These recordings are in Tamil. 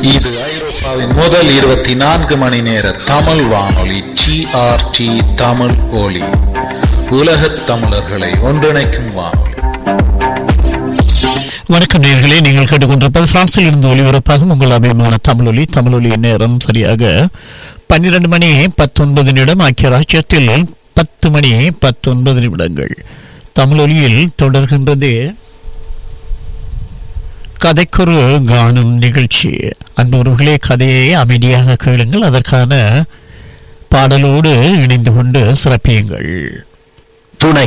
இது ஐரோப்பாவின் முதல் இருபத்தி நான்கு மணி நேர தமிழ் வானொலி ஜிஆர்டி தமிழ் ஒலி உலகத் தமிழர்களை ஒன்றிணைக்கும் வானொலி வணக்கம் நேர்களே நீங்கள் கேட்டுக்கொண்டிருப்பது பிரான்சில் இருந்து ஒலிபரப்பாகும் உங்கள் அபிமான தமிழொலி தமிழொலி நேரம் சரியாக பன்னிரண்டு மணி பத்தொன்பது நிமிடம் ஆக்கிய ராஜ்யத்தில் பத்து மணி பத்தொன்பது நிமிடங்கள் தமிழொலியில் தொடர்கின்றது கதைக்கொரு காணும் நிகழ்ச்சி அன்பவர்களே கதையை அமைதியாக கேளுங்கள் அதற்கான பாடலோடு இணைந்து கொண்டு சிறப்பியுங்கள் துணை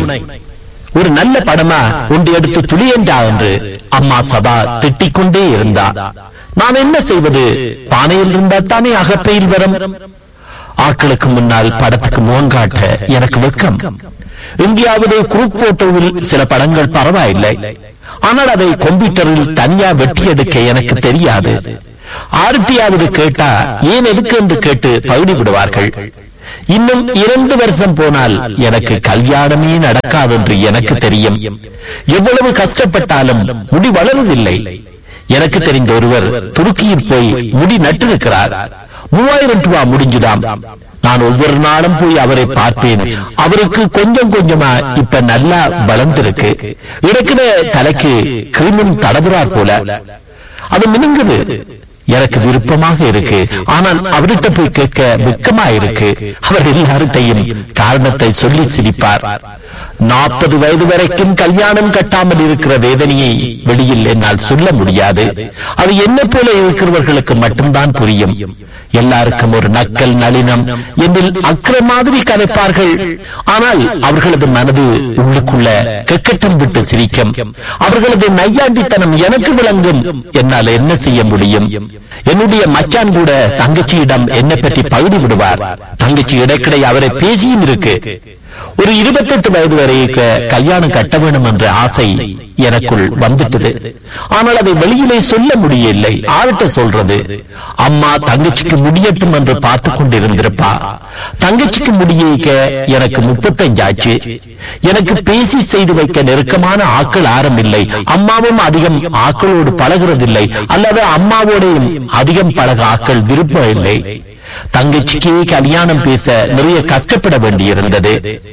ஒரு நல்ல படமா உண்டு எடுத்து துளியண்டா என்று அம்மா சதா திட்டிக் கொண்டே இருந்தா நான் என்ன செய்வது பானையில் இருந்தால் தானே அகப்பையில் வரும் ஆட்களுக்கு முன்னால் படத்துக்கு முகம் காட்ட எனக்கு வெக்கம் எங்கேயாவது குரூப் போட்டோவில் சில படங்கள் பரவாயில்லை ஆனால் அதை கம்ப்யூட்டரில் தனியா வெட்டி எடுக்க எனக்கு தெரியாது ஆர்டியாவது கேட்டா ஏன் எதுக்கு என்று கேட்டு பகுதி விடுவார்கள் இன்னும் இரண்டு வருஷம் போனால் எனக்கு கல்யாணமே நடக்காது என்று எனக்கு தெரியும் எவ்வளவு கஷ்டப்பட்டாலும் முடி வளருவதில்லை எனக்கு தெரிந்த ஒருவர் துருக்கியில் போய் முடி நட்டிருக்கிறார் மூவாயிரம் ரூபாய் முடிஞ்சுதாம் நான் ஒவ்வொரு நாளும் போய் அவரை பார்ப்பேன் அவருக்கு கொஞ்சம் கொஞ்சமா இப்ப நல்லா வளர்ந்திருக்கு இடக்கிட தலைக்கு கிருமின் தடவுறார் போல அது மினுங்குது எனக்கு விருப்பமாக இருக்கு ஆனால் அவர்கிட்ட போய் கேட்க வெக்கமா இருக்கு அவர் எல்லார்கிட்டையும் காரணத்தை சொல்லி சிரிப்பார் நாற்பது வயது வரைக்கும் கல்யாணம் கட்டாமல் இருக்கிற வேதனையை வெளியில் என்னால் சொல்ல முடியாது அது என்ன போல இருக்கிறவர்களுக்கு மட்டும்தான் புரியும் எல்லாருக்கும் ஒரு நக்கல் நளினம் என்னில் அக்கறை மாதிரி கதைப்பார்கள் ஆனால் அவர்களது மனது உள்ளுக்குள்ள கெக்கட்டம் விட்டு சிரிக்கும் அவர்களது நையாண்டித்தனம் எனக்கு விளங்கும் என்னால் என்ன செய்ய முடியும் என்னுடைய மச்சான் கூட தங்கச்சியிடம் என்னை பற்றி பகுதி விடுவார் தங்கச்சி இடைக்கிடை அவரை பேசியும் இருக்கு ஒரு இருபத்தெட்டு வயது வரை கல்யாணம் கட்ட வேண்டும் என்ற ஆசை எனக்குள் வந்துட்டது ஆனால் அதை வெளியிலே சொல்ல முடியவில்லை ஆர்ட்ட சொல்றது அம்மா தங்கச்சிக்கு முடியட்டும் என்று பார்த்து கொண்டிருந்திருப்பா தங்கச்சிக்கு முடியேக்க எனக்கு முப்பத்தஞ்சு ஆச்சு எனக்கு பேசி செய்து வைக்க நெருக்கமான ஆக்கள் ஆரம் இல்லை அம்மாவும் அதிகம் ஆக்களோடு பழகிறதில்லை அல்லது அம்மாவோடையும் அதிகம் பழக ஆக்கள் விருப்பம் இல்லை தங்கச்சிக்கே கல்யாணம் பேச நிறைய கஷ்டப்பட வேண்டியிருந்தது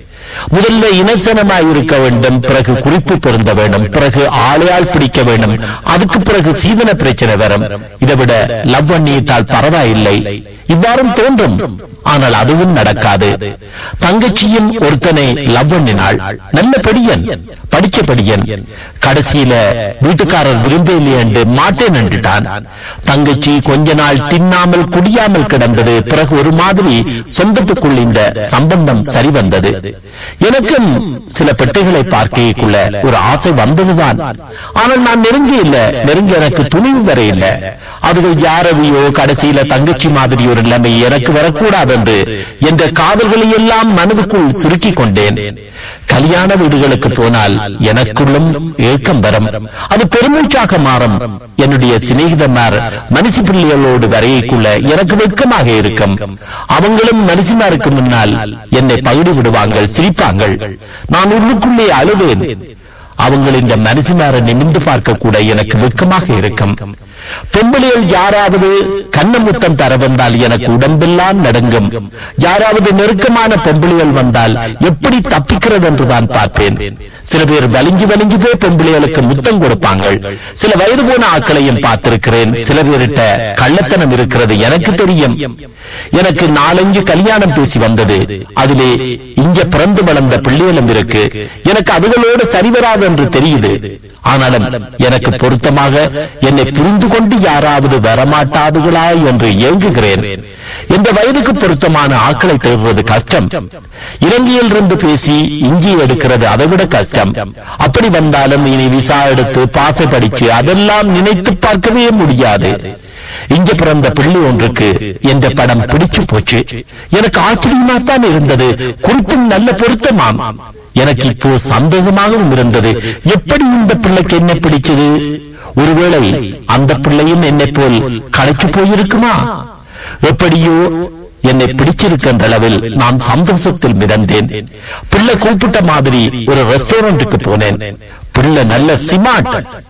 முதல்ல இனசனமாய் இருக்க வேண்டும் பிறகு குறிப்பு பொருந்த வேண்டும் பிறகு ஆளையால் பிடிக்க வேண்டும் அதுக்கு பிறகு சீதன பிரச்சனை வரும் இதை விட லவ் பண்ணிட்டால் பரவாயில்லை இவ்வாறும் தோன்றும் ஆனால் அதுவும் நடக்காது தங்கச்சியும் ஒருத்தனை லவ் பண்ணினாள் நல்ல படியன் படிச்ச படியன் கடைசியில வீட்டுக்காரர் விரும்பவில்லை என்று மாட்டேன் என்றுட்டான் தங்கச்சி கொஞ்ச நாள் தின்னாமல் குடியாமல் கிடந்தது பிறகு ஒரு மாதிரி சொந்தத்துக்குள் இந்த சம்பந்தம் சரி வந்தது எனக்கும் சில பெட்டைகளை பார்க்கைக்குள்ள ஒரு ஆசை வந்ததுதான் ஆனால் நான் நெருங்கி இல்ல நெருங்கி எனக்கு துணிவு வர இல்ல அதுகள் யாரவியோ கடைசியில தங்கச்சி மாதிரி ஒரு நிலைமை எனக்கு வரக்கூடாது என்று என்ற காதல்களை எல்லாம் மனதுக்குள் சுருக்கிக் கொண்டேன் கல்யாண வீடுகளுக்கு போனால் எனக்குள்ளும் ஏக்கம் வரும் அது பெருமூச்சாக மாறும் என்னுடைய சிநேகிதமார் மனுஷி பிள்ளைகளோடு வரையக்குள்ள எனக்கு வெட்கமாக இருக்கும் அவங்களும் மனுஷிமாருக்கு முன்னால் என்னை பகிடி விடுவாங்க சிரிப்பாங்கள் நான் உள்ளுக்குள்ளே அழுவேன் அவங்கள் இந்த மனுஷிமாரை நிமிந்து பார்க்க கூட எனக்கு வெட்கமாக இருக்கும் பொம்பளைகள் யாராவது கண்ணமுத்தம் தர வந்தால் எனக்கு உடம்பெல்லாம் நடுங்கும் யாராவது நெருக்கமான பொம்பளைகள் வந்தால் எப்படி தப்பிக்கிறது என்று தான் பார்ப்பேன் சில பேர் வலிஞ்சு வலிஞ்சு போய் பொம்பளைகளுக்கு முத்தம் கொடுப்பாங்க சில வயது போன ஆட்களையும் பார்த்திருக்கிறேன் சில பேரிட்ட கள்ளத்தனம் இருக்கிறது எனக்கு தெரியும் எனக்கு நாலஞ்சு கல்யாணம் பேசி வந்தது அதிலே இங்க பிறந்து வளர்ந்த பிள்ளைகளும் இருக்கு எனக்கு அதுகளோடு சரிவராது என்று தெரியுது ஆனாலும் எனக்கு பொருத்தமாக என்னை புரிந்து கொண்டு யாராவது வரமாட்டாதுகளா என்று ஏங்குகிறேன் இந்த வயதுக்கு பொருத்தமான ஆட்களை தேடுவது கஷ்டம் இலங்கையில் இருந்து பேசி இஞ்சி எடுக்கிறது அதை விட கஷ்டம் அப்படி வந்தாலும் இனி விசா எடுத்து பாசை படிச்சு அதெல்லாம் நினைத்து பார்க்கவே முடியாது இங்க பிறந்த பிள்ளை ஒன்றுக்கு என்ற படம் பிடிச்சு போச்சு எனக்கு ஆச்சரியமா தான் இருந்தது குறிப்பும் நல்ல பொருத்தமாம் எனக்கு இப்போ சந்தேகமாகவும் இருந்தது எப்படி இந்த பிள்ளைக்கு என்ன பிடிச்சது ஒருவேளை அந்த பிள்ளையும் என்னை போல் களைச்சு போயிருக்குமா எப்படியோ என்னை பிடிச்சிருக்கின்ற அளவில் நான் சந்தோஷத்தில் மிதந்தேன் பிள்ளை கூப்பிட்ட மாதிரி ஒரு ரெஸ்டாரண்ட்டுக்கு போனேன் பிள்ளை நல்ல சிமாட்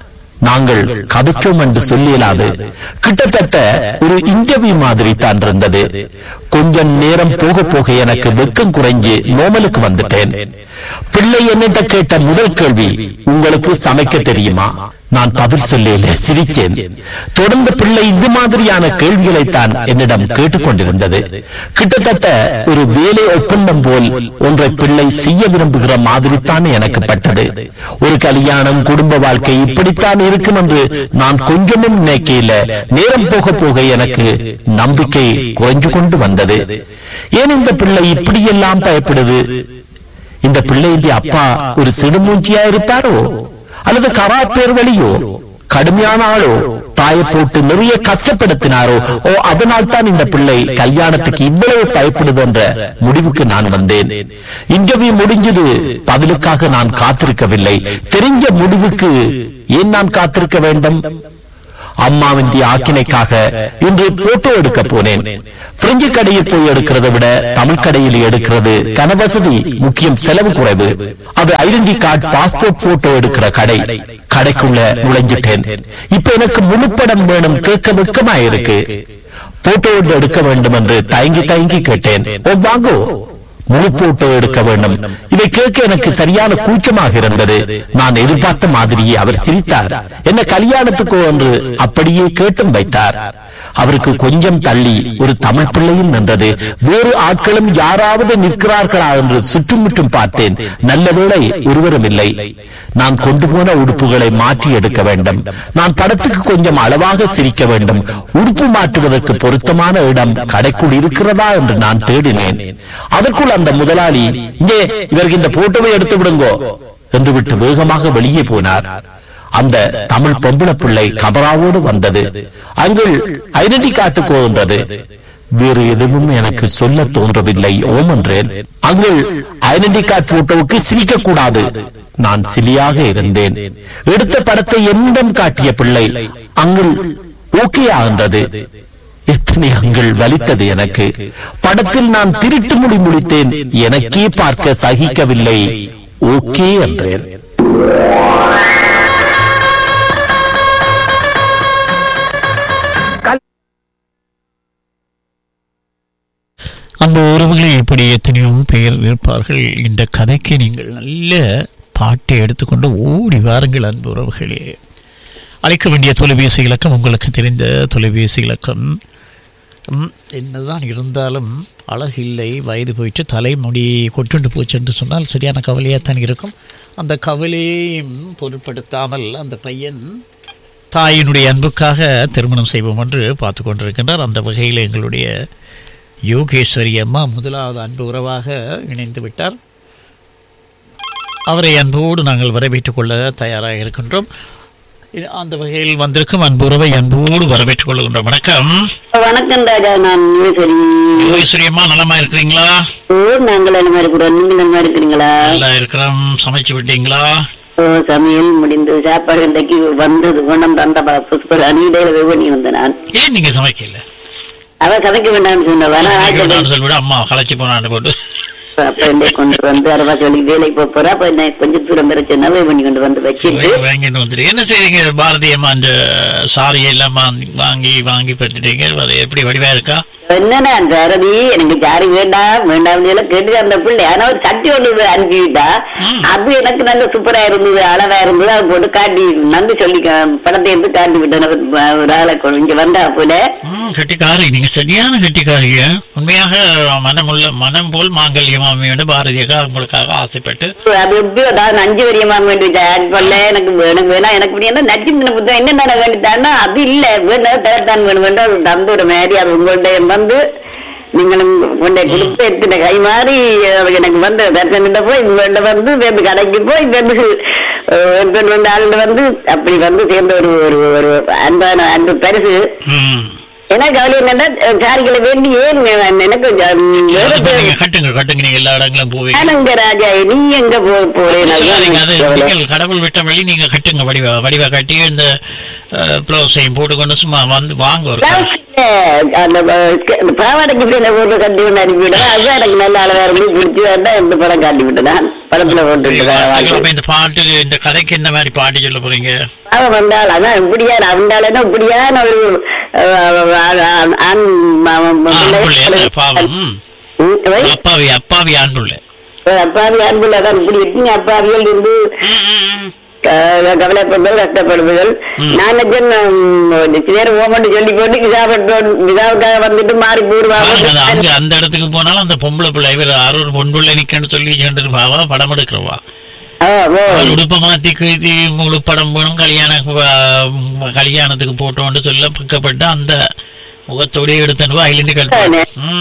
நாங்கள் கதைச்சோம் என்று சொல்லியலாது கிட்டத்தட்ட ஒரு இன்டர்வியூ மாதிரி தான் இருந்தது கொஞ்சம் நேரம் போக போக எனக்கு வெக்கம் குறைஞ்சு நோமலுக்கு வந்துட்டேன் பிள்ளை என்னிட்ட கேட்ட முதல் கேள்வி உங்களுக்கு சமைக்க தெரியுமா நான் பதில் சொல்லல சிரிச்சேன் தொடர்ந்து பிள்ளை இது மாதிரியான கேள்விகளை தான் என்னிடம் கேட்டுக்கொண்டிருந்தது கிட்டத்தட்ட ஒரு வேலை ஒப்பந்தம் போல் ஒன்றை பிள்ளை செய்ய விரும்புகிற மாதிரி தான் எனக்கு பட்டது ஒரு கல்யாணம் குடும்ப வாழ்க்கை இப்படித்தான் இருக்கும் என்று நான் கொஞ்சமும் நினைக்கல நேரம் போக போக எனக்கு நம்பிக்கை குறைஞ்சு கொண்டு வந்தது ஏன் இந்த பிள்ளை இப்படியெல்லாம் பயப்படுது இந்த பிள்ளையின் அப்பா ஒரு சிடுமூஞ்சியா இருப்பாரோ அல்லது கரா பேர் வழியோ கடுமையான ஆளோ தாயை போட்டு நிறைய கஷ்டப்படுத்தினாரோ ஓ அதனால் தான் இந்த பிள்ளை கல்யாணத்துக்கு இவ்வளவு பயப்படுது என்ற முடிவுக்கு நான் வந்தேன் இன்டர்வியூ முடிஞ்சது பதிலுக்காக நான் காத்திருக்கவில்லை தெரிஞ்ச முடிவுக்கு ஏன் நான் காத்திருக்க வேண்டும் அம்மாவின் ஆக்கினைக்காக இன்று போட்டோ எடுக்க போனேன் பிரெஞ்சு கடையில் போய் எடுக்கிறதை விட தமிழ் கடையில் எடுக்கிறது கனவசதி முக்கியம் செலவு குறைவு அது ஐடென்டி கார்டு பாஸ்போர்ட் போட்டோ எடுக்கிற கடை கடைக்குள்ள நுழைஞ்சிட்டேன் இப்ப எனக்கு முழுப்படம் வேணும் கேட்க வெக்கமா இருக்கு போட்டோ எடுக்க வேண்டும் என்று தயங்கி தயங்கி கேட்டேன் ஓ வாங்கோ முழு போட்டோ எடுக்க வேண்டும் இதை கேட்க எனக்கு சரியான கூச்சமாக இருந்தது நான் எதிர்பார்த்த மாதிரியே அவர் சிரித்தார் என்ன கல்யாணத்துக்கோ என்று அப்படியே கேட்டும் வைத்தார் அவருக்கு கொஞ்சம் தள்ளி ஒரு தமிழ் பிள்ளையும் நின்றது வேறு ஆட்களும் யாராவது நிற்கிறார்களா என்று சுற்றுமுற்றும் பார்த்தேன் நல்ல வேளை ஒருவரும் இல்லை நான் கொண்டு போன உடுப்புகளை மாற்றி எடுக்க வேண்டும் நான் படத்துக்கு கொஞ்சம் அளவாக சிரிக்க வேண்டும் உடுப்பு மாற்றுவதற்கு பொருத்தமான இடம் கடைக்குள் இருக்கிறதா என்று நான் தேடினேன் அதற்குள் அந்த முதலாளி இங்கே இவருக்கு இந்த போட்டோவை எடுத்து விடுங்கோ என்று விட்டு வேகமாக வெளியே போனார் அந்த தமிழ் பொம்பளை பிள்ளை கமராவோடு வந்தது அங்குள் ஐடென்டி கார்டு போகின்றது வேறு எதுவும் எனக்கு சொல்ல தோன்றவில்லை ஓம் என்றேன் அங்குள் ஐடென்டி கார்டு போட்டோவுக்கு சிரிக்க கூடாது நான் சிலியாக இருந்தேன் எடுத்த படத்தை என்னிடம் காட்டிய பிள்ளை அங்குள் ஓகே ஆகின்றது எத்தனை அங்கள் வலித்தது எனக்கு படத்தில் நான் திருட்டு முடி முடித்தேன் எனக்கே பார்க்க சகிக்கவில்லை ஓகே என்றேன் அந்த உறவுகளே இப்படி எத்தனையோ பேர் இருப்பார்கள் இந்த கதைக்கு நீங்கள் நல்ல பாட்டை எடுத்துக்கொண்டு ஓடி வாருங்கள் அன்பு உறவுகளே அழைக்க வேண்டிய தொலைபேசி இலக்கம் உங்களுக்கு தெரிந்த தொலைபேசி இலக்கம் ம், என்னதான் இருந்தாலும் அழகு இல்லை வயது போயிட்டு தலைமுடி கொட்டுண்டு போச்சு என்று சொன்னால் சரியான கவலையாகத்தான் இருக்கும் அந்த கவலையையும் பொருட்படுத்தாமல் அந்த பையன் தாயினுடைய அன்புக்காக திருமணம் செய்வோம் என்று பார்த்து கொண்டிருக்கின்றார் அந்த வகையில் எங்களுடைய யோகேஸ்வரி அம்மா முதலாவது அன்பு உறவாக இணைந்து விட்டார் அவரை அன்போடு நாங்கள் வரவேற்றுக் கொள்ள தயாராக இருக்கின்றோம் இது- அந்த வகையில் வந்திருக்கும் அன்பு உறவை அன்போடு வரவேற்றுக் கொள்கின்றோம் வணக்கம் வணக்கம் ராஜா நான் ஈஸ்வரி யோகேஸ்வரி அம்மா நலமா இருக்கிறீங்களா ஓ நாங்கள் அந்த மாதிரி இருக்கிறோம் நீங்க அந்த மாதிரி இருக்கிறீங்களா நல்லா இருக்கிறோம் சமைச்சு விட்டீங்களா ஓ சமையல் முடிந்து சாப்பாடு இன்றைக்கு வந்தது குணம் தந்த புஷ்பர் அணியிடையில பண்ணி வந்தேன் நான் ஏன் நீங்க சமைக்கல அவ சமைக்க வேண்டாம்னு சொன்னவா நான் ஆட்கள் நான் சொல்லிவிட அம்மா களைச்சி போனான்னு போட்டு அப்ப என்னை கொண்டு வந்து அரவா சொல்லி வேலைக்கு போக போறா அப்ப என்ன கொஞ்சம் தூரம் பெற சொன்னா வே பண்ணி கொண்டு வந்து வச்சிட்டு வாங்கிட்டு வந்துட்டு என்ன செய்றீங்க பாரதி அம்மா அந்த சாரி எல்லாம் வாங்கி வாங்கி வாங்கி பெற்றுட்டீங்க அது எப்படி வடிவா இருக்கா என்னன்னா அந்த அரதி எனக்கு யாரு வேண்டாம் வேண்டாம் எல்லாம் கேட்டு அந்த பிள்ளை ஆனா ஒரு சட்டி ஒண்ணு அனுப்பிவிட்டா ம். அது எனக்கு நல்ல சூப்பரா இருந்தது அழகா இருந்தது அதை போட்டு காட்டி நன்றி சொல்லி கா- படத்தை எடுத்து காட்டி விட்டேன் ஒரு- ஒரு ஆளை கொண்டு இங்க வந்தா போல ம் கெட்டிக்காரி நீங்க சரியான கெட்டிக்காரிங்க உண்மையாக மனமுள்ள மனம் போல் மாங்கல்யம் அமையோட பாரதி அக்கா உங்களுக்காக ஆசைப்பட்டு அது எப்படி அதாவது அஞ்சு வரியமா வேண்டிய ஆட் பண்ணல எனக்கு வேணும் வேணாம் எனக்கு இப்படி என்ன நச்சு புத்தகம் என்ன வேண்டித்தான்னா அது இல்ல வேணும் தேர்த்தான் வேணும் வேண்டாம் அது தந்து ஒரு மாதிரி அது உங்கள்ட்ட வந்து நீங்களும் கொண்டே கொடுத்து எத்தனை கை மாறி அது எனக்கு வந்து தர்சனிட்ட போய் இவங்கள்ட்ட வந்து வேறு கடைக்கு போய் வேறு வந்து ஆளுல வந்து அப்படி வந்து சேர்ந்த ஒரு ஒரு ஒரு அன்பான அன்பு பரிசு ம் எனக்கு கவலை என்னன்னா காரிகளை வேண்டி ஏன் எனக்கு இப்ப நீங்க கட்டுங்க கட்டுங்க நீங்க எல்லா இடங்களும் போவீங்க நானுங்க ராஜா நீ எங்க போ போறேன் சொல்லாதீங்க, அது நீங்கள் கடவுள் விட்ட வழி நீங்க கட்டுங்க வடிவா வடிவா கட்டி இந்த பிளவுஸையும் போட்டுக்கொண்டு சும்மா வந்து வாங்க ஒரு அந்த அந்த பாவாடைக்கு பேர போட்டு கட்டி கொண்டு அனுப்பிவிடுவேன் அதுதான் எனக்கு நல்ல அளவா இருந்து பிடிச்சி வேண்டாம் இந்த படம் காட்டி விட்டுதான் படத்துல போட்டு அப்ப இந்த பாட்டு இந்த கதைக்கு என்ன மாதிரி பாட்டு சொல்ல போறீங்க அவன் வந்தாள் அதான் இப்படியா அவண்டாலும் இப்படியான ஒரு அஹ், ஆண் ஆண் ம- ம- ஆ, பிள்ளை. புள்ள, என்ன பாவம் ம். ம், வை. அப்பாவி அப்பாவி ஆண்புள்ள அப்பாவி அன்புல தான் இப்படி எத்தனை அப்பாவிகள் இருந்து க- கவலைப்படுதல் கஷ்டப்படுதுகள் ம். நான் நேரம் ஓமன்னு சொல்லி போட்டு விசாபட்டு விசாவுக்காக வந்துட்டு மாறி பாருங்க, அது அங்க போடுவாங்க அந்த இடத்துக்கு போனாலும் அந்த பொம்பளை பிள்ளை இவர் ஆரூர் பொன் பிள்ளை நிக்கன்னு சொல்லி சென்று பாவா படம் எடுக்கிறவா அவர் உடுப்ப மாத்தி கீழ்த்தி முழு படம் போகணும் கல்யாண அஹ், கல்யாணத்துக்கு போட்டோம்னு சொல்ல பக்கப்பட்டு அந்த முகத்தோடய எடுத்துட்டு ஐலண்டு கல்வி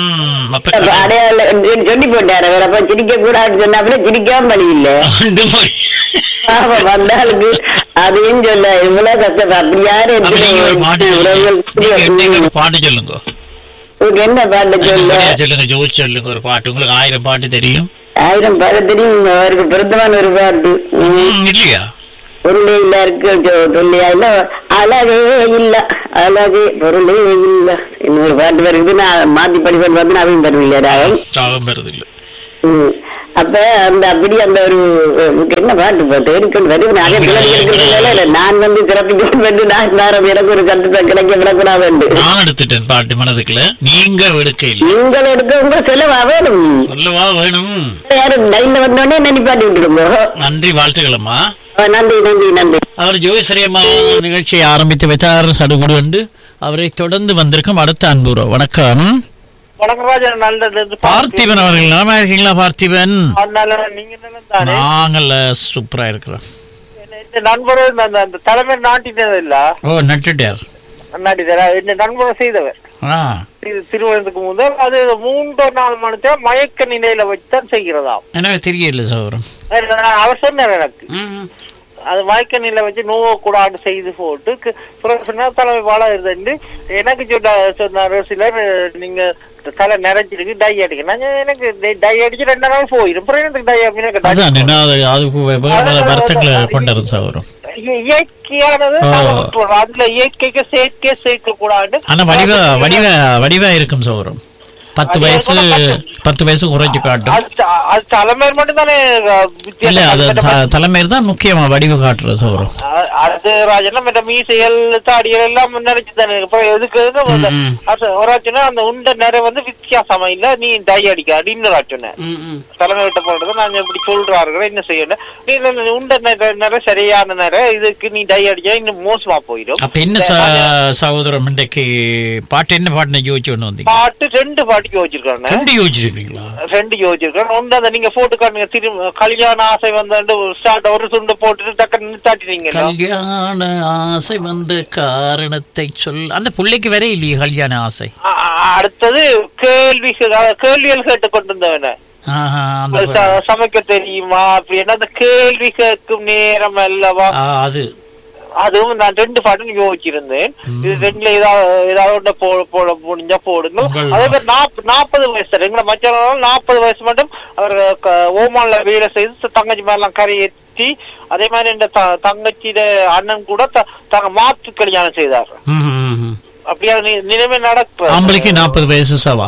ம் அப்ப அடையாளம் சொல்லி போட்டாரு அவர் அப்ப சிரிக்க கூடாதுன்னு சொன்னாப்புல சிரிக்காம வழி இல்ல ஆண்டு போய் பாவ வந்தாளுக்கு அதையும் சொல்ல இவ்வளவு கஷ்டம் அப்படி யாரு அப்ப நீங்க ஒரு பாட்டு சொல்லுங்க. நீங்க நீங்க உறவுகள் ஒரு பாட்டு சொல்லுங்க உங்களுக்கு என்ன பாட்டு சொல்ல நிறைய சொல்லுங்க ஜோதி சொல்லுங்க ஒரு பாட்டு உங்களுக்கு ஆயிரம் பாட்டு தெரியும் ஆயிரம் பாட்டு தெரியும் அவருக்கு பொருத்தமான ஒரு பாட்டு உம். ம், இல்லையா பொருளே இல்ல இருக்கு சொ- சொல்லியா இல்ல அழகே இல்ல அழகே பொருளே இல்ல இன்னொரு பாட்டு வருது நான் மாத்தி படிப்பேன் பார்த்து நான் அவையும் தருவில்லை ராகம் தாகம் வருது இல்ல உம். அப்ப அந்த அப்படி அந்த ஒரு உனக்கு என்ன பாட்டு பாட்டு எடுக்கணும் வருது அதே பிள்ளை இருக்கிறதுனால இல்ல நான் வந்து சிறப்பிக்கணும் வந்து நான் நேரம் எனக்கு ஒரு கருத்து கிடைக்க விடக்கூடாது என்று. நான் எடுத்துட்டேன் பாட்டு மனதுக்குள்ள நீங்க எடுக்க இல்லை நீங்கள் எடுக்க உங்க செலவா வேணும் சொல்லவா வேணும் யாரும் லைன்ல வந்தோடனே நினைப்பாட்டி விட்டுருங்க நன்றி வாழ்த்துக்களம்மா நன்றி நன்றி நன்றி அவர் ஜோதி சரியம்மா நிகழ்ச்சியை ஆரம்பித்து வைத்தார் சடுகுடு என்று அவரை தொடர்ந்து வந்திருக்கும் அடுத்த அன்புறோ வணக்கம் வணக்கம் ராஜா நல்லது பார்த்திபன் அவர்கள் நலமா இருக்கீங்களா பார்த்திபன் அதனால நீங்க நல்லா தானே நாங்கள் சூப்பரா இருக்கிறோம் இந்த நண்பரும் இந்த- அந்த- அந்த தலைமை நாட்டினது இல்ல ஓ நட்டுட்டார் நாட்டினாரா இந்த நண்பரும் செய்தவர் ஆ திரு- திருமணத்துக்கு முதல் அது மூன்று நாலு மணி நேரம் மயக்க நிலையில வச்சுதான் செய்கிறதாம் எனக்கு தெரியல சௌரம் அவர் சொன்னார் எனக்கு அது மயக்க நிலை வச்சு நோவ கூடாது செய்து போட்டு கு- பிறகு சொன்னார் தலைமை வாழ இருந்துட்டு எனக்கு சொன்ன சொன்னாரு சிலர் நீங்க தலை நிறைஞ்சிருக்கு டை அடிக்க நான் சொன்னேன், எனக்கு டை- டை அடிச்சு ரெண்டு நாள் போயிடும் அப்புறம் எனக்கு டை எனக்கு டை அதான் என்ன அது அதுக்கு வேற வருத்தங்களை கொண்டது சௌரம் இய- இயற்கையானது ஆ. நாம விட்டுறோம். அதுல இயற்கைக்கு செயற்கை சேர்க்க கூடாது ஆனா வடிவ வடிவ வடிவா இருக்கும் சௌரம் பத்து அது வயசு எவ்வளவு பத்து வயசு குறைஞ்சு காட்டும் அது த- அது தலைமையில் மட்டும் தானே இல்ல அது த- தலைமையில் தான் முக்கியமா வடிவு காட்டுற சௌரம் அது ராஜனா மற்ற மீசைகள் தாடிகள் எல்லாம் நினைச்சு தானே அப்புறம் எதுக்கு ம், ம். ஒரு ஆச்சுன்னா அந்த உண்ட நிறைய வந்து வித்தியாசமா இல்ல நீ டை அடிக்க அப்படின்னு ஆச்சுன தலைமை விட்ட போறது நான் இப்படி சொல்றாரு என்ன செய்யணும் நீ இந்த உண்ட நிற நிற சரியான நிற இதுக்கு நீ டை அடிச்சா இன்னும் மோசமா போயிடும் அப்ப என்ன ச- சகோதரம் இன்றைக்கு பாட்டு என்ன பாட்டு யோசிச்சு ஒண்ணு வந்தீங்க பாட்டு ரெண்டு பாட்டுக்கு யோசிச்சிருக்காங்க ரெண்டு யோசிச்சிருக்கீங்களா ரெண்டு யோசிச்சிருக்கேன் ஒன்று அந்த நீங்க போட்டு காட்டுங்க திரு கல்யாண ஆசை வந்து ஸ்டார்ட் ஒரு துண்டு போட்டுட்டு டக்குன்னு நிறுத்தாட்டினீங்க கல்யாண ஆசை வந்த காரணத்தை சொல் அந்த பிள்ளைக்கு வேற இல்லையே கல்யாண ஆசை அடுத்தது கேள்வி அதாவது கேள்விகள் கேட்டு கொண்டிருந்தவன ஆஹா, அந்த அது ச- சமைக்க தெரியுமா அப்படின்னா அந்த கேள்வி கேட்கும் நேரம் அல்லவா ஆ, அது அதுவும் நான் ரெண்டு பாட்டு யோசிச்சிருந்தேன் இது ரெண்டுல ஏதாவது ஏதாவது ஒண்ணு போ போட முடிஞ்சா போடுங்க உங்கள் அதே மாதிரி நாப்- நாற்பது வயசு எங்களை மச்சான் நாற்பது வயசு மட்டும் அவர் க- ஓமான்ல வேலை செய்து தங்கச்சி மேலாம் கரையேற்றி அதே மாதிரி இந்த த- தங்கச்சியோட அண்ணன் கூட த- தங்க மாற்று கல்யாணம் செய்தார் ம், ம், ம். அப்படியே அது நி- நினைவே நடக்கும் ஆம்பளைக்கு நாற்பது வயசு சவா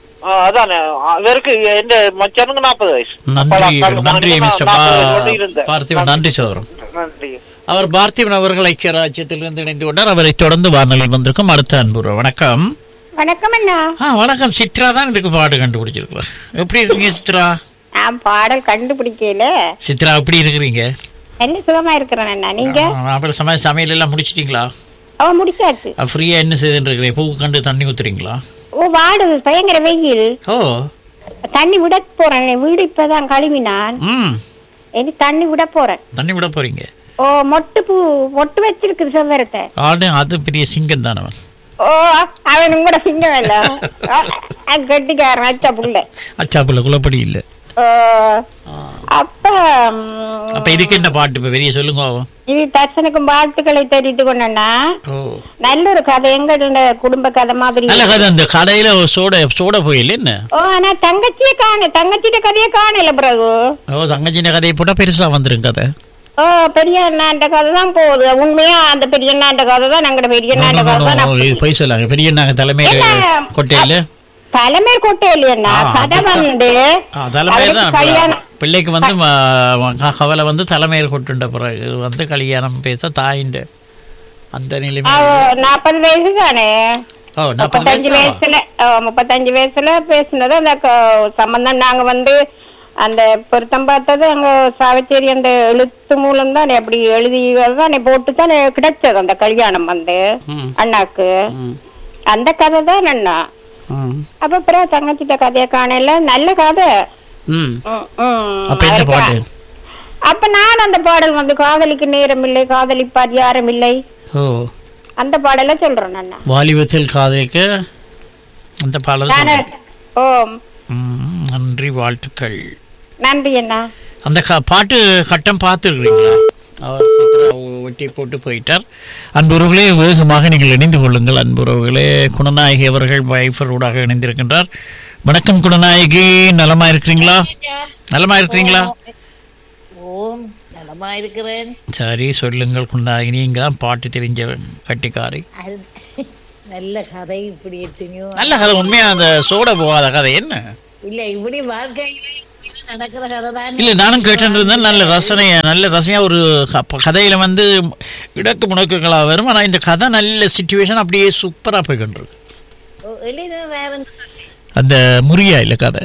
அதானே அவருக்கு எந்த மச்சானுக்கு நாற்பது வயசு நன்றி அப்ப நான் நன்றி நான் மிஸ்டர் நாற்பது வயசோட இருந்தேன். பார்த்திபன் நன்றி சோதரம் நன்றி அவர் பார்த்திபன் அவர்கள் ஐக்கிய ராஜ்யத்திலிருந்து இணைந்து கொண்டார் அவரை தொடர்ந்து வானொலியில் வந்திருக்கும் அடுத்த அன்புற வணக்கம் வணக்கம் அண்ணா ஆ வணக்கம் சித்ரா தான் இதுக்கு பாடு கண்டுபிடிச்சிருக்கலாம் எப்படி இருக்கீங்க சித்ரா நான் பாடல் கண்டுபிடிக்கல சித்ரா எப்படி இருக்கிறீங்க நல்ல சுகமா இருக்கிறேன் அண்ணா நீங்க ஆ, அப்புறம் சமையல் சமையல் எல்லாம் முடிச்சிட்டீங்களா அவ முடிச்சாச்சு ஃப்ரீயா என்ன செய்துன்னு இருக்கிறீங்க பூ கண்டு தண்ணி ஊத்துறீங்களா ஓ வாடுது பயங்கர வெயில் ஓ தண்ணி விட போறேன் வீடு இப்பதான் கழுவினான் ம் இனி தண்ணி விட போறேன் தண்ணி விட போறீங்க ஓ மொட்டு பூ மொட்டு வச்சிருக்கு செவ்வரத்தை ஆடு அது பெரிய சிங்கம் தானே அவன் ஓ அவன் கூட சிங்கம் இல்ல கட்டிக்காரன் அச்சா புள்ள அச்சாப்புல குளப்படி இல்லை அப்ப ம், அப்ப இதுக்கு என்ன பாட்டு இப்ப பெரிய சொல்லுங்க பாவம். இது தர்சனுக்கும் வாழ்த்துக்களை தெரிவித்து கொண்டேன்னா ஓ நல்ல ஒரு கதை எங்களோட குடும்ப கதை மாதிரி நல்ல கதை அந்த கடையில ஒரு சோட சோட போயில என்ன ஓ ஆனா தங்கச்சியே காண தங்கச்சிட்ட கதையே காணல பிறகு ஓ தங்கச்சின கதையை போட்டா பெருசா வந்துரும் கதை ஓ பெரிய அண்ணாண்ட கதை தான் போகுது உண்மையா அந்த பெரிய அண்ணாண்ட கதை தான் எங்கட பெரிய அண்ணாண்ட கதை தான் ஓ, இது பொய் சொல்லாங்க பெரிய நாங்க தலைமையில இல்ல. கொட்டையில தலைமை கொட்டை இல்லையா ஆ, கதை அதுதான். வந்து ஆ, தலைமையில அவருக்கு தான் கல்யாணம் பிள்ளைக்கு வந்து ம- ம- கவலை வந்து தலைமையில் கொட்டுண்ட பிறகு வந்து கல்யாணம் பேச தாயிண்டு அந்த நிலைமை அவ நாற்பது வயசு தானே ஓ நாற்பது முப்பத்தஞ்சு வயசு வயசுல ஆ, முப்பத்தஞ்சு வயசுல பேசினது அந்த க- சம்பந்தம் நாங்க வந்து அந்த பொருத்தம் பார்த்தது அங்க சாவச்சேரி அந்த எழுத்து மூலம் தான் அப்படி எழுதி தான் போட்டு தான் கிடைச்சது அந்த கல்யாணம் வந்து ம். அண்ணாக்கு ம், அந்த கதை தான் அண்ணா ம், அப்ப பிறகு தங்கச்சிட்ட கதையை காணல நல்ல கதை ம். ம், ம். அப்ப என்ன அவருக்கு- பாட்டு அப்ப நான் அந்த பாடல் வந்து காதலிக்கு நேரம் இல்லை காதலிப்பார் யாரும் இல்லை ஓ அந்த பாடல சொல்றேன் அண்ணா வாலிபத்தில் காதலிக்க அந்த பாடல் நானு சொல்லுங்க. ஓ ம், நன்றி வாழ்த்துக்கள் நன்றி அண்ணா அந்த க- பாட்டு கட்டம் பார்த்துருக்கிறீங்களா அவர் சித்ரா ஒட்டி போட்டு போயிட்டார் அன்புறவுகளே வேகமாக நீங்கள் இணைந்து கொள்ளுங்கள் அன்புறவுகளே குணநாயகி அவர்கள் வைஃபரோடாக இணைந்திருக்கின்றார் வணக்கம் குணநாயகி நலமா இருக்கிறீங்களா நலமா இருக்கிறீங்களா ஓம் நலமா இருக்கிறேன் சரி சொல்லுங்கள் குணநாயகி நீங்க தான் பாட்டு தெரிஞ்ச கட்டிக்காரி அது- நல்ல கதை இப்படி எத்தனையோ நல்ல கதை உண்மையா அந்த சோட போகாத கதை என்ன இல்ல இப்படி வாழ்க்கையில இப்படி நடக்கிற கதை தான் இல்ல நானும் கேட்டு இருந்தேன் நல்ல ரசனையா நல்ல ரசனையா ஒரு க- கதையில வந்து இடக்கு முடக்குகளா வரும் ஆனா இந்த கதை நல்ல சுச்சுவேஷன் அப்படியே சூப்பரா போய்கின்றது எழுத வேற என்ன சொல்லி அந்த முறியா இல்ல கதை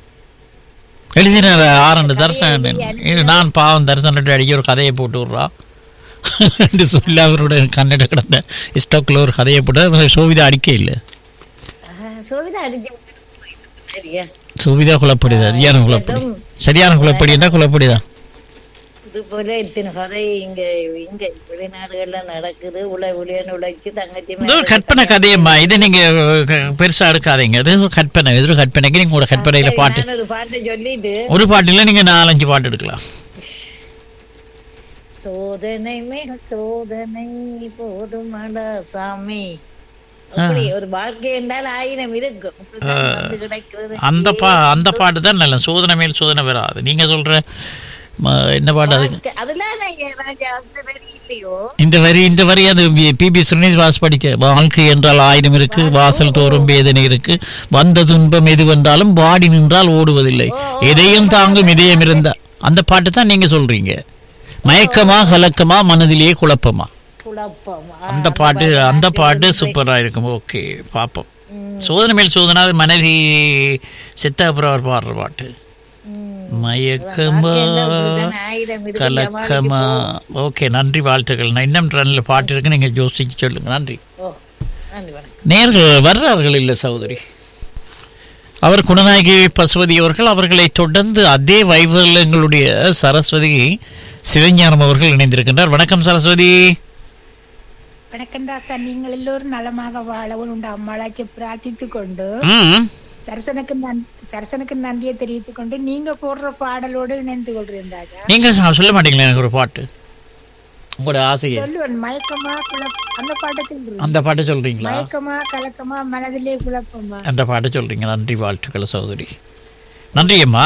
எழுதினார் ஆரண்டு தரிசனம் இது நான் பாவம் தரிசனம் அடிக்க ஒரு கதையை போட்டு விட்றா என்று சொல்லி அவரோட கன்னட கிடந்த ஸ்டாக்ல ஒரு கதையை போட்டு சோவிதா அடிக்க இல்லை சோவிதா அடிச்சு விட்டுட்டு போயிட்டு. சரியா சோவிதா குழப்படி சரியான குழப்படி சரியான குழப்படி என்ன குழப்படிதான் இது போல இத்தனை கதை இங்க இங்க வெளிநாடுகள்ல நடக்குது உழை உழையன்னு உழைச்சு தங்கச்சி இது ஒரு கற்பனை கதையம்மா இதை நீங்க க- பெருசா எடுக்காதீங்க இது ஒரு கற்பனை இது ஒரு கற்பனைக்கு நீங்க உங்களோட கற்பனையில பாட்டு நான் ஒரு பாட்டை சொல்லிட்டு ஒரு பாட்டுல நீங்க நாலஞ்சு பாட்டு எடுக்கலாம் சோதனை மேல் சோதனை போதுமாடா சாமி அப்படி ஒரு வாழ்க்கை என்றால் ஆயிரம் இருக்கும் இப்படித்தான் வந்து கிடைக்கிறது. அந்த பா அந்த பாட்டு தான் நல்ல சோதனை மேல் சோதனை வராது நீங்க சொல்ற ம, என்ன பாட்டு அது வாழ்க்கை- அதெல்லாம் நான் ஏன் ராஜா அந்த வரி இல்லையோ இந்த வரி இந்த வரி அது பிபி ஸ்ரீனிவாஸ் படிக்க வாழ்க்கை என்றால் ஆயிரம் இருக்கு வாசல் தோறும் வேதனை இருக்கு வந்த துன்பம் எது வந்தாலும் வாடி நின்றால் ஓடுவதில்லை எதையும் தாங்கும் இதயம் இருந்தா அந்த பாட்டு தான் நீங்க சொல்றீங்க மயக்கமா கலக்கமா மனதிலேயே குழப்பமா குழப்பம் அந்த பாட்டு அந்த பாட்டு சூப்பரா இருக்கும் ஓகே பாப்போம் சோதனை மேல் சோதனை அது மனைவி செத்த அப்புறம் அவர் பாடுற பாட்டு மயக்கமா ஆயிரம் இருக்கு கலக்கமா ஓகே நன்றி வாழ்த்துக்கள் நான் இன்னும் ரன்ல பாட்டு இருக்கு நீங்க யோசிச்சு சொல்லுங்க நன்றி ஓ நன்றி வணக்கம் நேர்கள் வர்றார்கள் இல்லை சகோதரி அவர் குணநாயகி பசுபதி அவர்கள் அவர்களை தொடர்ந்து அதே வைவலங்களுடைய சரஸ்வதி சிவஞானம் அவர்கள் இணைந்திருக்கின்றார் வணக்கம் சரஸ்வதி வணக்கம் தாசா நீங்கள் எல்லோரும் நலமாக வாழவும் உண்டு அம்மாளாச்சி பிரார்த்தித்துக் கொண்டு ம் தரிசனுக்கு நன் தரிசனுக்கு நன்றியை தெரிவித்துக் கொண்டு நீங்க போடுற பாடலோடு இணைந்து கொள்றேன் ராஜா நீங்க சொ- சொல்ல மாட்டீங்களா எனக்கு ஒரு பாட்டு உங்களோட ஆசையை சொல்லுவேன் மயக்கமா குழப்ப அந்த பாட்டை சொல்றேன் அந்த பாட்டு சொல்றீங்களா மயக்கமா கலக்கமா மனதிலே குழப்பமா அந்த பாட்டு சொல்றீங்க நன்றி வாழ்த்துக்கள் சகோதரி நன்றி அம்மா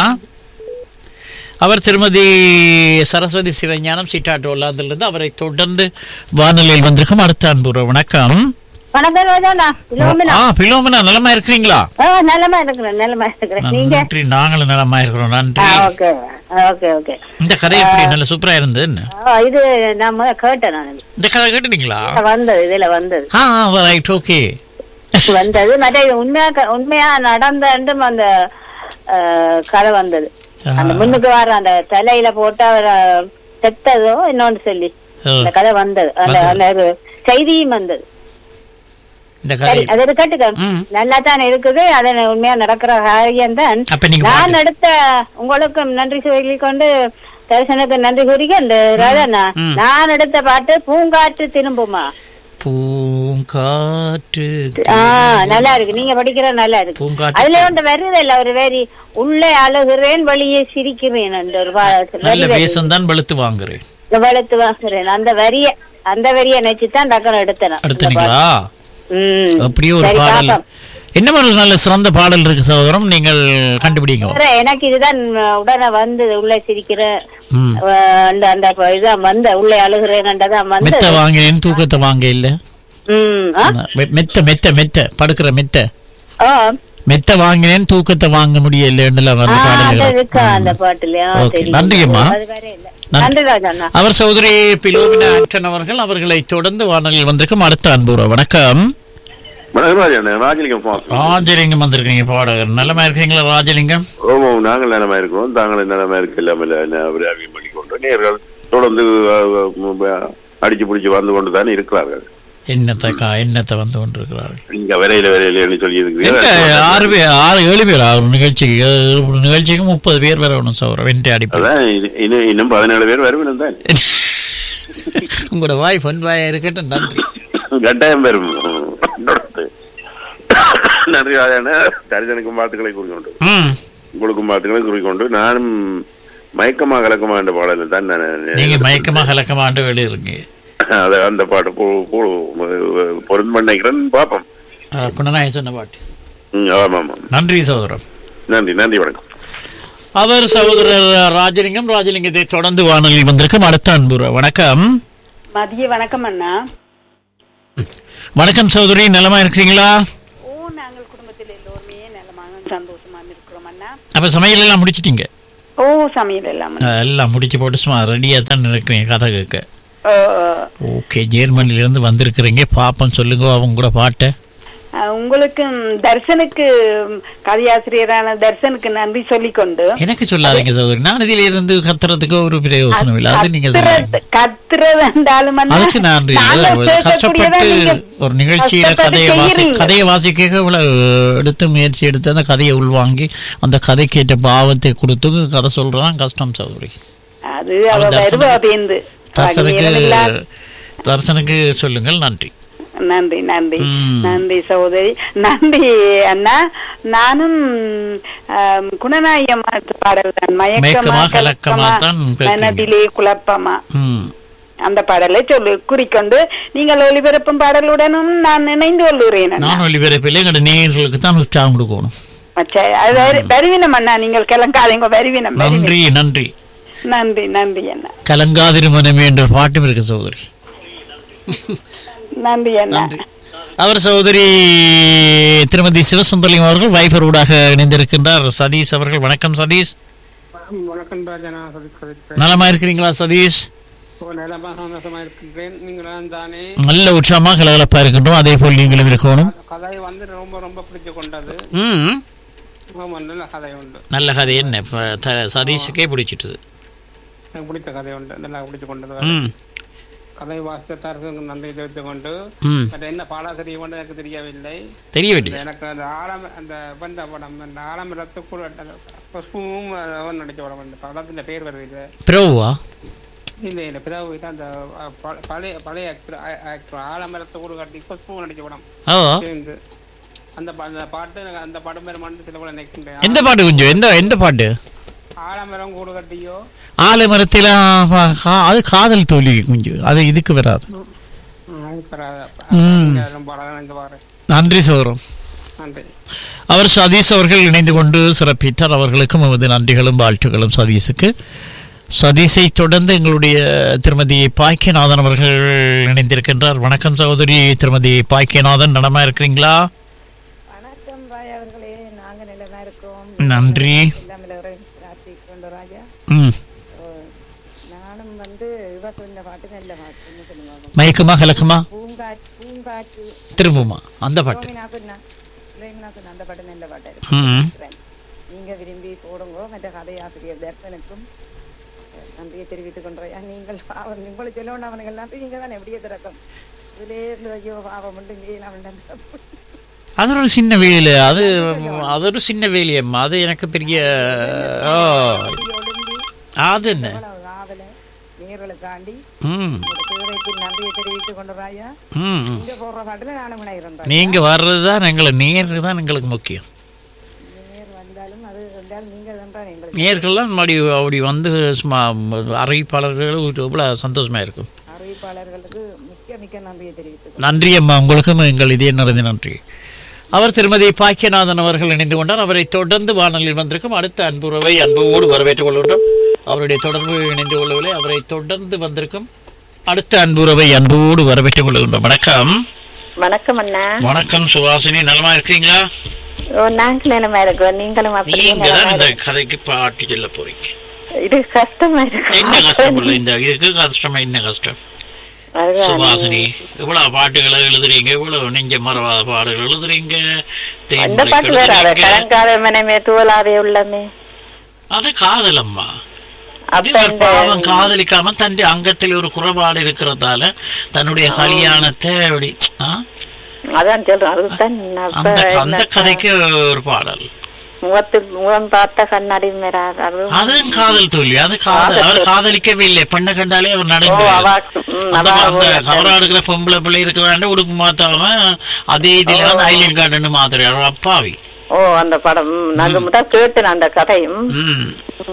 அவர் திருமதி சரஸ்வதி சிவஞானம் சீட்டாட்டு ஒல்லாந்திலிருந்து அவரை தொடர்ந்து வானொலியில் வந்திருக்கும் அடுத்த அன்புற வணக்கம் வணக்கம் ரோஜாண்ணா இளவம்பனா ஆ பிலோமனா நலமா இருக்கிறீங்களா ஆ நல்லமா இருக்கிறேன் நல்லமா இருக்கிறேன் நீங்க நன்றி நாங்களும் நலமா இருக்கிறோம் ஆ நன்றி ஓகே ஓகே ஓகே இந்த கதை எப்படி நல்ல சூப்பரா இருந்தது என்ன ஆ, இது நம்ம கேட்டேன் நான் இந்த கதை கேட்டுனீங்களா வந்தது இதுல வந்தது ஆ ரைட் ஓகே வந்தது மற்ற இது உண்மையா க- உண்மையா நடந்தும் அந்த ஆ, கதை வந்தது அந்த முன்னுக்கு வர அந்த தலையில போட்டு அவர் செத்ததோ இன்னொன்னு சொல்லி அந்த கதை வந்தது அந்த அந்த ஒரு செய்தியும் வந்தது இந்த சரி கதை அது கேட்டுக்க ம். நல்லா தான் இருக்குது அது உண்மையா நடக்கிற காரியம் தான் அப்ப நீங்க நான் பாட்டு- எடுத்த உங்களுக்கும் நன்றி சொல்லிக் கொண்டு தரிசனுக்கு நன்றி கூறிக்க இந்த ராஜண்ணா ம். நான் எடுத்த பாட்டு பூங்காற்று திரும்புமா பூங்காற்று ஆ நல்லா இருக்கு நீங்க படிக்கிற நல்லா இருக்கு பூங்காற்று அதுல வந்து வருது இல்ல ஒரு வரி உள்ளே அழுகிறேன் வெளியே சிரிக்கிறேன் என்ற ஒரு வா- நல்ல வரி வருது. வேஷம் தான் வெளுத்து வாங்குறேன் வெளுத்து வாங்குறேன் அந்த வரிய அந்த வரிய நினைச்சு தான் டக்குனு எடுத்தேன் அடுத்தீங்களா ம் அப்படியே ஒரு சரி, பாடல் பாப்போம். என்ன மாதிரி நல்ல சிறந்த பாடல் இருக்கு சகோதரம் நீங்கள் கண்டுபிடிங்க வேற எனக்கு இதுதான் உடனே வந்து உள்ளே சிரிக்கிற ம். அஹ், அந்த அந்த இதான் வந்த உள்ளே அழுகிறேன்ன்றதான் வந்து மெத்த வாங்கினேன் தூக்கத்தை வாங்க இல்ல ம் ஆ? மெ- மெத்த மெத்த மெத்த படுக்கிற மெத்த ஆ மெத்த வாங்கினேன் தூக்கத்தை வாங்க முடியல ஆ, வர அந்த பாடல்கள் இருக்கா அந்த பாட்டுலயா ஓகே, தெரியும். நன்றியம்மா. அது வேற இல்ல நன்றி. நன்றி ராஜா அண்ணா அவர் சகோதரி பிலோமினா ஆக்டன் அவர்கள் அவர்களை தொடர்ந்து வானொலியில் வந்திருக்கும் அடுத்த அன்புற வணக்கம் ராஜன் ராஜலிங்கம் பாஸ் ராஜலிங்கம் வந்திருக்கீங்க பாடகர் நல்லமா இருக்கீங்களா ராஜலிங்கம் ஓமோ நாங்கள் நிலமா இருக்கிறோம் தாங்கள் நிலமா இருக்க இல்லாமல் விரைவில் பண்ணிக்கொண்டு நேர்கள் தொடர்ந்து அஹ், அஹ், அடிச்சு பிடிச்சு வந்து கொண்டு தான் இருக்கிறார்கள் என்னத்தை கா என்னத்தை வந்து கொண்டிருக்கிறார்கள் இங்க விரையில விரையில சொல்லி எங்க இருக்கிறீங்க ஆறு பேர் ஆறு ஏழு பேர் ஒரு நிகழ்ச்சிக்கு ஒரு நிகழ்ச்சிக்கு முப்பது பேர் வரணும் சௌரம் வெண்டை அடிப்படை அதான் இது- இன்னும் இன்னும் பதினேழு பேர் வருவினம் தான் உங்களோட வாய் பொன் வாயா இருக்கட்டும் நன்றி கட்டாயம் பெறும் தொடர்ந்து நன்றி ராஜான தரிசனுக்கும் வாழ்த்துக்களை கூறிக்கொண்டு ம் உங்களுக்கும் வாழ்த்துக்களை கூறிக்கொண்டு நானும் மயக்கமா கலக்கமா என்ற பாடலில் தான் நான் நீங்க மயக்கமா கலக்கமாண்டு வெளியிருங்க அது அந்த பாட்டு போ- போ- பொருந்தும் நினைக்கிறேன் பார்ப்போம் குணநாய சொன்ன பாட்டு ம், ஆமாம் ஆமாம் நன்றி சகோதரம் நன்றி நன்றி வணக்கம் அவர் சகோதரர் ராஜலிங்கம் ராஜலிங்கத்தை தொடர்ந்து வானொலியில் வந்திருக்கும் அடுத்த அன்புற வணக்கம் மதிய வணக்கம் அண்ணா வணக்கம் சகோதரி நலமா இருக்கிறீங்களா ஓ நாங்கள் குடும்பத்தில் எல்லோருமே நலமாக சந்தோஷமா இருக்கிறோம் அண்ணா அப்ப சமையல் எல்லாம் முடிச்சிட்டீங்க ஓ சமையல் எல்லாம் அஹ், எல்லாம் முடிச்சு போட்டு சும்மா ரெடியா தான் இருக்கிறீங்க கதை கேட்க ஓ, ஓகே ஜெர்மனில இருந்து வந்திருக்கிறீங்க பாப்போம் சொல்லுங்க அவங்க கூட பாட்டை அஹ், உங்களுக்கு ம், தர்சனுக்கு ம், கதையாசிரியரான தர்சனுக்கு நன்றி சொல்லிக்கொண்டு எனக்கு சொல்லாதீங்க சகோதரி நான் இதில் இருந்து கத்துறதுக்கு ஒரு பிரயோசனம் இல்லை அது நீங்க சொல்லுங்க கத்துறது என்றாலும் அண்ணா, அதுக்கு நன்றி நாங்கள் ஒரு கஷ்டப்பட்டு கேட்கக்கூடியதை நீங்க ஒரு நிகழ்ச்சியில கஷ்டப்பட்டு கதையை வாசி செய்யறீங்க. கதையை வாசிக்க இவ்வளவு எடுத்து முயற்சி எடுத்து அந்த கதையை உள்வாங்கி அந்த கதைக்கு ஏற்ற பாவத்தை கொடுத்து கதை சொல்றான் கஷ்டம் சௌதரி அது அவ அவர் தர்சனுக்கு- வருவா பேந்து தர்சனுக்கு தர்சனுக்கு சொல்லுங்கள் நன்றி நன்றி நன்றி ம். நன்றி சகோதரி நன்றி அண்ணா நானும் ஆம், குணநாயகம் பாடல் தான் மயக்கமா, மயக்கமா கலக்கமா கலக்கமா தான் கேட்கிறீங்க. மனதிலே குழப்பமா ம் அந்த பாடலை சொல்லு குறிக்கொண்டு நீங்கள் ஒளிபரப்பும் பாடலுடனும் நான் நினைந்து கொள்ளுறேன் அண்ணா. நான் ஒளிபரப்பில் எங்களோட நேயர்களுக்கு தான் உற்சாகம் கொடுக்கணும் மச்ச- அது வரு- வருவினம் அண்ணா நீங்கள் கிளங்காதீங்க வருவினம் வருவினம். நன்றி நன்றி நன்றி நன்றி அண்ணா கலங்காதிரு மனமே என்ற பாட்டும் இருக்கு சகோதரி நன்றி அண்ணா நன்றி அவர் சகோதரி திருமதி சிவசுந்தரியம் அவர்கள் வைஃபர் ஊடாக இணைந்திருக்கின்றார் சதீஷ் அவர்கள் வணக்கம் சதீஷ் வணக்கம் ராஜனா சதிக்கிறேன் நலமா இருக்கிறீங்களா சதீஷ் நிலமா சந்தோஷமா இருக்கின்றேன் நீங்களும் தானே நல்ல உற்சாகமா கலகலப்பா இருக்கின்றோம் அதே போல் நீங்களும் இருக்கணும் கதை வந்து ரொம்ப ரொம்ப பிடிச்சு கொண்டது ம் ஆமா, நல்ல கதை உண்டு நல்ல கதை என்ன இப்ப த- சதீஷுக்கே பிடிச்சிட்டுது எனக்கு பிடித்த கதை உண்டு நல்லா பிடிச்சு கொண்டது ம் கதை வாசித்தாருக்கு நன்றி தெரிவித்துக் கொண்டு ம் மற்ற என்ன பாடாசிரியை கொண்டு எனக்கு தெரியவில்லை தெரியவில்லை எனக்கு அந்த ஆலம் அந்த வந்த படம் அந்த ஆலமரத்துக்குள் புஷ்பமும் அவன் நடிச்ச படம் அந்த படத்தின் பேர் வருது இல்லை பிரபுவா இல்லை இல்லை பிறகு தான் அந்த அஹ், ப- பழைய பழைய ஆக்டர் ஆக்டர் ஆலமரத்துக்குள் கட்டி புஷ்பமும் நடிச்ச படம் ஓ சேர்ந்து அந்த பா- அந்த பாட்டு எனக்கு அந்த படம் பேர் மண்டு சில போல நினைக்கின்றேன் எந்த பாட்டு கொஞ்சம் எந்த எந்த பாட்டு ஆலமரம் கூடு கட்டியோ ஆலமரத்தில் அது காதல் தோல்வி கொஞ்சம் அது இதுக்கு வராது அது பரவாயில்ல. ம். ரொம்ப அழகா இந்த பாரு நன்றி சோரம் நன்றி அவர் சதீஷ் அவர்கள் இணைந்து கொண்டு சிறப்பித்தார் அவர்களுக்கும் நமது நன்றிகளும் வாழ்த்துக்களும் சதீஷுக்கு சதீஷை தொடர்ந்து எங்களுடைய திருமதி பாக்கியநாதன் அவர்கள் இணைந்திருக்கின்றார் வணக்கம் சகோதரி திருமதி பாக்கியநாதன் நலமா இருக்கிறீங்களா வணக்கம் ராஜா அவர்களே நாங்க நிலமா இருக்கோம் நன்றி எல்லாம் கொண்டு ராஜா ம் நானும் வந்து இவ சொன்ன பாட்டு நல்ல பாட்டு என்ன சொல்லுவாங்க மயக்கமா கலக்கமா பூங்காற்று பூங்காற்று திரும்புமா அந்த பாட்டு சோமிநாதன் பிரேமநாதன் அந்த பாட்டு நல்ல பாட்டு இருக்கு ம் நீங்க விரும்பி போடுங்க மற்ற கதையாசிரியர் தர்சனுக்கும் அஹ், நன்றியை தெரிவித்துக் கொண்டேன் நீங்கள் பாவம் உங்களை சொல்ல வேண்டாம் அவனுங்க எல்லாம் நீங்க தான் எப்படியே திறக்கும் இதுலே இருந்து ஐயோ பாவம் மட்டும் இங்கே அவன் அது ஒரு சின்ன வேலு அது அது ஒரு சின்ன வேலி அம்மா அது எனக்கு பெரிய ஓ அது என்ன ஆவல நேர்களுக்காண்டி ம் உங்களோட தேவை தர்சனுக்கு நன்றியை தெரிவித்துக் கொண்டு ராயா ம். நீங்க போடுற பாட்டுல நானும் வினைகிறேன் நீங்க வர்றது தான் எங்களை நேரு தான் எங்களுக்கு முக்கியம் நேர் வந்தாலும் அது வந்தாலும் நீங்க தான் எங்களுக்கு நேர்கள்லாம் மறுபடி அப்படி வந்து சும்மா அறிவிப்பாளர்கள் இவ்வளோ சந்தோஷமா இருக்கும் அறிவிப்பாளர்களுக்கு மிக்க மிக்க நன்றியை தெரிவித்துக் நன்றி அம்மா உங்களுக்கும் எங்கள் இதே நிறைந்த நன்றி அவர் திருமதி பாக்கியநாதன் அவர்கள் இணைந்து கொண்டார் அவரை தொடர்ந்து வானொலியில் வந்திருக்கும் அடுத்த அன்புறவை அன்போடு வரவேற்றுக் கொள்கின்றோம் அவருடைய தொடர்பு இணைந்து கொள்ளவில்லை அவரை தொடர்ந்து வந்திருக்கும் அடுத்த அன்புறவை அன்போடு வரவேற்றுக் கொள்கின்றோம் வணக்கம் வணக்கம் அண்ணா வணக்கம் சுவாசினி நலமா இருக்கீங்களா ஓ நாங்கள் நிலமா இருக்கோம் நீங்களும் அப்படியே நீங்க தான் நலமா இந்த இருக்கு. கதைக்கு பாட்டி சொல்ல போறீங்க இது கஷ்டமா இருக்கு என்ன கஷ்டம் இல்லை இந்த இதுக்கு கஷ்டமா என்ன கஷ்டம் அதுதான். சுபாசினி இவ்வளவு பாட்டுகளை எழுதுறீங்க இவ்வளவு நெஞ்ச மறவாத பாடல்கள் எழுதுறீங்க அந்த தேன்மொழி பாட்டு வேற அத எழுதுறீங்க. கலங்காத மனமே தூளாவே உள்ளமே அது காதலம்மா அது அப்ப ஒரு இந்த பாவம் காதலிக்காம தன் அங்கத்தில் ஒரு குறைபாடு இருக்கிறதால தன்னுடைய கல்யாணத்தை அப்படி ஆ? அதான் சொல்றேன் அதுதான் அப்ப அந்த அந்த என்ன கதைக்கு ஒரு பாடல் முகத்தில் முகம் பார்த்த கண்ணாடி மேறாது அதுவும் அதுவும் காதல் தோல்வி அது காதல் காதல் அவர் தோல்வி. காதலிக்கவே இல்லை பெண்ணை கண்டாலே அவர் ஓ நடந்து அவாக்கு ம், அந்த அவா அந்த ஒரு- கவரா எடுக்கிற பொம்பளை பிள்ளை இருக்கிறாண்ட உடுப்பு மாத்தாம அதே இதுல வந்து ஐலின் கார்டுன்னு மாத்துறாரு அப்பாவி ஓ அந்த படம் ம், நான் முதல் கேட்டேன் அந்த கதையும் ம்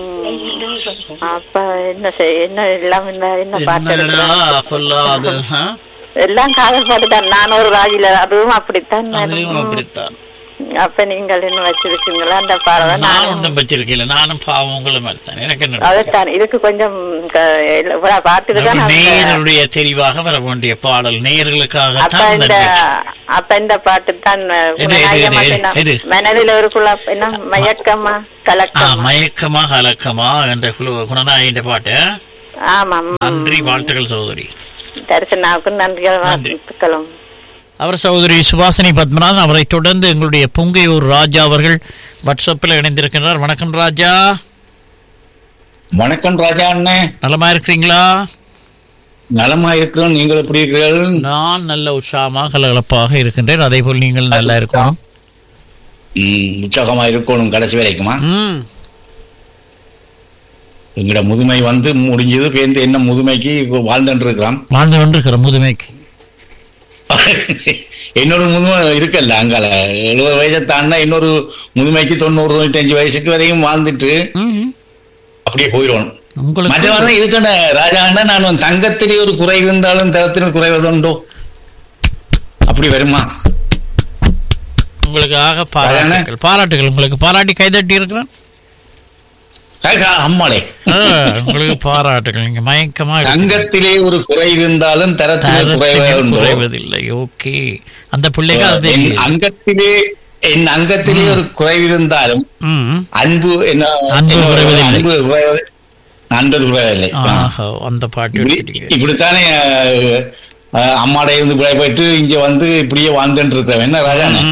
அப்ப என்ன செய்ய என்ன எல்லாம் என்ன என்ன பாட்டு என்னடா எடுக்கிறேன்? சொல்லாது ஆ? எல்லாம் காதல் பாட்டு தான் நான் ஒரு ராஜில அதுவும் அப்படித்தான் அதுவும் ம். அப்படித்தான் அப்ப நீங்கள் என்ன வச்சிருக்கீங்களா அந்த பாடம் நான் நான் ஒன்றும் வச்சிருக்கேன் நானும் பாவம் உங்களை மாதிரி தான் எனக்கு என்ன அதைத்தான் இதுக்கு கொஞ்சம் க- இல்ல, இவ்வளவு பாட்டுக்கு தான் அந்த- நேயருடைய தெரிவாக வர வேண்டிய பாடல் அப்ப நேயர்களுக்காகத்தான் இந்த இந்த நிகழ்ச்சி. அப்ப இந்த பாட்டு தான் எது, எது, எது, எது? மனதில் ஒரு குழா என்ன மயக்கமா ஆ, கலக்கம் மயக்கமா கலக்கமா என்ற குழு குணநாயகின்ற பாட்டு ஆமாம் நன்றி வாழ்த்துக்கள் சகோதரி தரிசனாவுக்கு நன்றிகள் வாழ்த்துக்களும் அவர் சகோதரி சுபாசினி பத்மநாதன் அவரை தொடர்ந்து எங்களுடைய பொங்கையூர் ராஜா அவர்கள் வாட்ஸ்அப்பில் இணைந்திருக்கிறார் வணக்கம் ராஜா வணக்கம் ராஜா அண்ணே நலமா இருக்கிறீங்களா நலமா இருக்கிறோம் நீங்கள் எப்படி இருக்கிறீர்கள் நான் நல்ல உற்சாகமாக கலகலப்பாக இருக்கின்றேன் அதே போல் நீங்கள் நல்லா இருக்கணும் ம், உற்சாகமா இருக்கணும் கடைசி வரைக்குமா ம் எங்கட முதுமை வந்து முடிஞ்சது பேருந்து என்ன முதுமைக்கு வாழ்ந்துட்டு இருக்கிறோம் வாழ்ந்து கொண்டிருக்கிற முதுமைக்கு இன்னொரு முதுமை இருக்கல்ல அங்கால எழுபது வயசை தாண்டா இன்னொரு முதுமைக்கு தொண்ணூறு தொண்ணூத்தஞ்சு வயசுக்கு வரையும் வாழ்ந்துட்டு அப்படியே போயிடுவோம் உங்களுக்கு மற்றவங்க இதுக்கான ராஜா அண்ணா நான் தங்கத்திலே ஒரு குறை இருந்தாலும் தரத்தில் குறைவதுண்டோ அப்படி வருமா உங்களுக்காக பாராட்டுகள் பாராட்டுகள் உங்களுக்கு பாராட்டி கைதட்டி இருக்கிறேன் அம்மாளே ஆ, உங்களுக்கு பாராட்டுகள் நீங்க மயக்கமா இருக்கிறீங்க. தங்கத்திலே ஒரு குறை இருந்தாலும் தரத்திலே தரத்திலே குறைவதுண்டோ குறைவதில்லை ஓகே அந்த பிள்ளைக்கு அது என் தெரியுது. அங்கத்திலே என் அங்கத்திலே ஒரு குறைவு இருந்தாலும் ம். அன்பு என்ன அன்பு என்ன- குறைவதில்லை. அன்பு குறைவது அன்பு குறைவதில்லை ஆஹா, அந்த பாட்டு இப்படி- எடுத்துட்டீங்க இப்படித்தானே அஹ், அஹ், அம்மாடைய இருந்து போயிட்டு இங்க வந்து இப்படியே வாழ்ந்துட்டு இருக்கிறவன் என்ன ராஜானே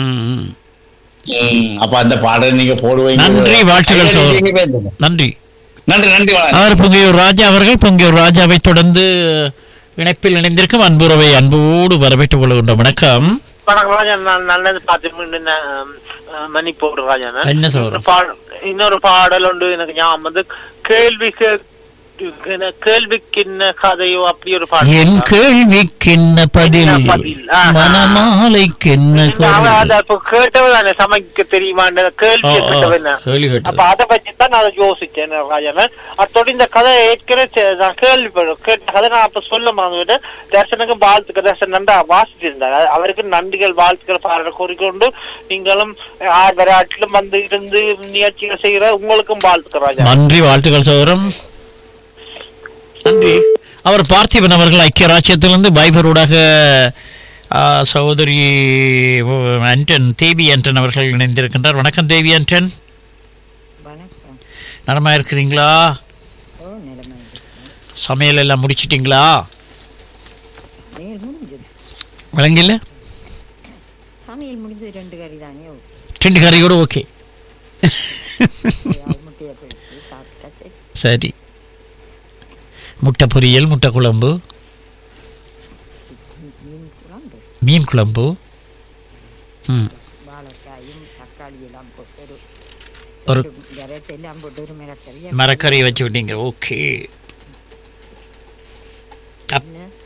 ம், அப்ப அந்த பாடல் நீங்க போடுவீங்க நன்றி வாழ்த்துக்கள் கையில சகோதரர். நீங்க பேசுங்க. நன்றி நன்றி நன்றி வணக்கம். அவர் பொங்கையூர் ராஜா அவர்கள் பொங்கையூர் ராஜாவை தொடர்ந்து இணைப்பில் இணைந்திருக்கும் அன்புறவை அன்போடு வரவேற்றுக் கொள்கின்ற வணக்கம் வணக்கம் ராஜா நான் நல்லது பார்த்து மீண்டும் நான், அஹ், மணி போடுறேன் ராஜா நான். என்ன சொல்றோம்? ஒரு பாடல் இன்னொரு பாடல் உண்டு எனக்கு ஞாபகம் வந்து கேள்வி கே- என்ன, கேள்விக்கு என்ன கதையோ அப்படி ஒரு பாடல் என் கேள்விக்கென்ன பதில் என்ன பதில்? ஆஹா. மனமாலைக்கென்ன அவ குரல்? அத இப்ப கேட்டவதானே சமைக்க தெரியுமான்னு கேள்வி ஆ, ஆ, கேட்டவன் கேள்வி கேட்டது. அப்ப அதை பத்தி தான் நான் யோசிச்சேன் ராஜான அத்தோட இந்த கதை ஏற்கனவே செ- நான் கேள்விப்படும் கேட்ட கதை நான் அப்ப சொல்ல மறந்துவிட்டு தர்சனுக்கு வாழ்த்துக்கள் தர்சன் நன்றா வாசிச்சிருந்தார் அ- அவருக்கு நன்றிகள் வாழ்த்துக்கள் பாராட்ட கூறிக்கொண்டு நீங்களும் ஆர் விளையாட்டிலும் வந்து இருந்து நிகழ்ச்சிகள் செய்கிற உங்களுக்கும் வாழ்த்துக்கள் ராஜா நன்றி வாழ்த்துக்கள் சோதரம் நன்றி அவர் பார்த்திபன் அவர்கள் ஐக்கிய ராஜ்யத்திலிருந்து பைபரோடாக ஆ, சகோதரி ஓ, ஆண்டன் தேவி ஆண்டன் அவர்கள் இணைந்திருக்கின்றார் வணக்கம் தேவி ஆண்டன் வணக்கம் நலமா இருக்கிறீங்களா ஓ நிலைமை சமையல் எல்லாம் முடிச்சிட்டீங்களா சமையல் முடிஞ்சது விளங்கில்ல சமையல் முடிஞ்சது ரெண்டு கறி தானே ரெண்டு கறியோட ஓகே முட்டையை பிடிச்சி சாப்பிட்டா சரி சரி முட்டை பொரியல் முட்டை குழம்பு மீன் குழம்பு மீன் குழம்பு ம் வாழைக்காயும் தக்காளி எல்லாம் போட்டு ஒரு ஒரு இறைச்சி எல்லாம் போட்டு ஒரு மிளகறி மரக்கறி வச்சு விட்டீங்க ஓகே அப்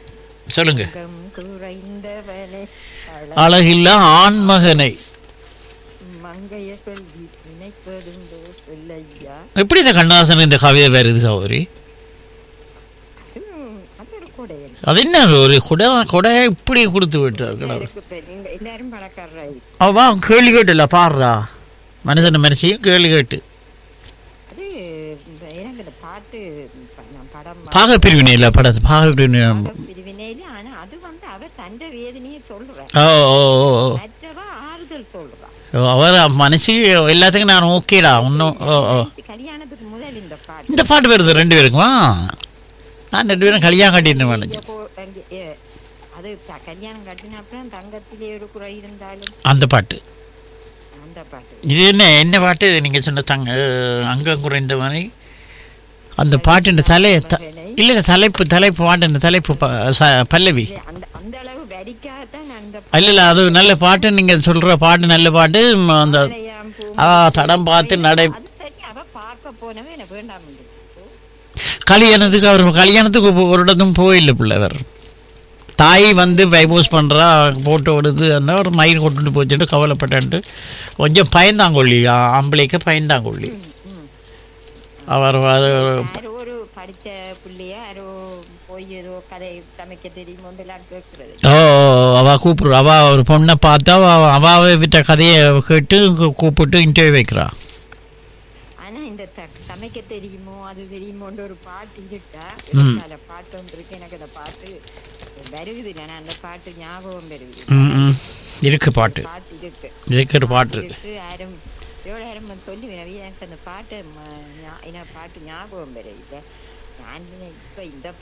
சொல்லுங்க தங்கம் குறைந்தவனே அழகில்லா ஆண்மகனை மங்கைய கல்வி நினைப்பதுண்டோ சொல்லையா எப்படி இந்த கண்ணாசன் இந்த கவிதை வருது சௌரி அதுவும் அது ஒரு கொடையன் அது என்ன ஒரு குடை குடை இப்படி கொடுத்து விட்டார் கடவுள் எல்லாருக்கும் இப்ப நீங்க எல்லாரும் பணக்காரராய் அவா கேள்வி கேட்டுல பாடுறா மனிதனை மனசையும் கேள்வி கேட்டு அது இந்த எனக்கு இந்த பாட்டு ப- நான் படம் பாக பிரிவினை இல்லை படம் பாக பிரிவினை பிரிவினையில ஆனா அது வந்து அவர் தந்த வேதனையை சொல்றார் ஓ ஓ ஓ, ஓ. மற்றவா ஆறுதல் சொல்றா ஓ, அவர் மனசு எல்லாத்துக்கும் நான் ஓகேடா ஒன்றும் ஓ ஓ கல்யாணத்துக்கு முதல் இந்த பாட்டு இந்த பாட்டு வருது ரெண்டு பேருக்குமா நான் ரெண்டு பேரும் கல்யாணம் கட்டிட்டு வேணும் எப்போ அங்கே, ஏ, அது த- கல்யாணம் கட்டின அப்புறம் தங்கத்திலே ஒரு குறை இருந்தாலும் அந்த பாட்டு அந்த பாட்டு இது என்ன என்ன பாட்டு நீங்கள் சொன்ன தங்க அங்கம் குறைந்தவனை அந்த பாட்டு தலை த- இல்ல இல்ல தலைப்பு தலைப்பு பாட்டு தலைப்பு ப- ச- பல்லவி அந்த அந்த அளவு வரிக்காகத்தான் நான் இந்த இல்ல இல்ல அது நல்ல பாட்டு நீங்க சொல்ற பாட்டு நல்ல பாட்டு ம், அந்த ஆ தடம் பார்த்து நடை அது சரி அவ பார்க்க போனவே எனக்கு வேண்டாம் என்று. கல்யாணத்துக்கு அவர் கல்யாணத்துக்கு ஒரு- ஒரு இடத்தும் போயில்லை பிள்ளைவர் தாய் வந்து வைபோஸ் பண்ணுறா போட்டு விடுது அந்த ஒரு மயில் கொண்டுட்டு போச்சுட்டு கவலைப்பட்டான்ட்டு கொஞ்சம் பயந்தாங்கொள்ளி ஆ- ஆம்பளைக்கு பயந்தாங்கொள்ளி அவர் அது யாரோ ஒரு படிச்ச பிள்ளைய யாரோ போய் ஏதோ கதை சமைக்க தெரியுமோன்றெல்லாம் கேட்கறது ஓ அவ கூப்பிடுறா அவ ஒரு பொண்ணை பார்த்தா அவ- அவாவை விட்ட கதையை கேட்டு கூ- கூப்பிட்டு இன்டர்வியூ வைக்கிறா ஆனா இந்த த- சமைக்க தெரியுமோ அது தெரியுமோன்ற ஒரு பாட்டு இருக்கா ம். அந்த பாட்டு ஒன்று இருக்கு எனக்கு அந்த பாட்டு வருகுது நான் அந்த பாட்டு ஞாபகம் வருகுது ம், ம். இருக்கு பாட்டு பாட்டு இருக்கு இதுக்கு ஒரு பாட்டு இருக்கு இருக்கு யாரும் எவ்வளோ நேரம் சொல்லி ரவி எனக்கு அந்த பாட்டு ம- ஞா- என்ன பாட்டு ஞாபகம் வருது நான் இப்ப இந்த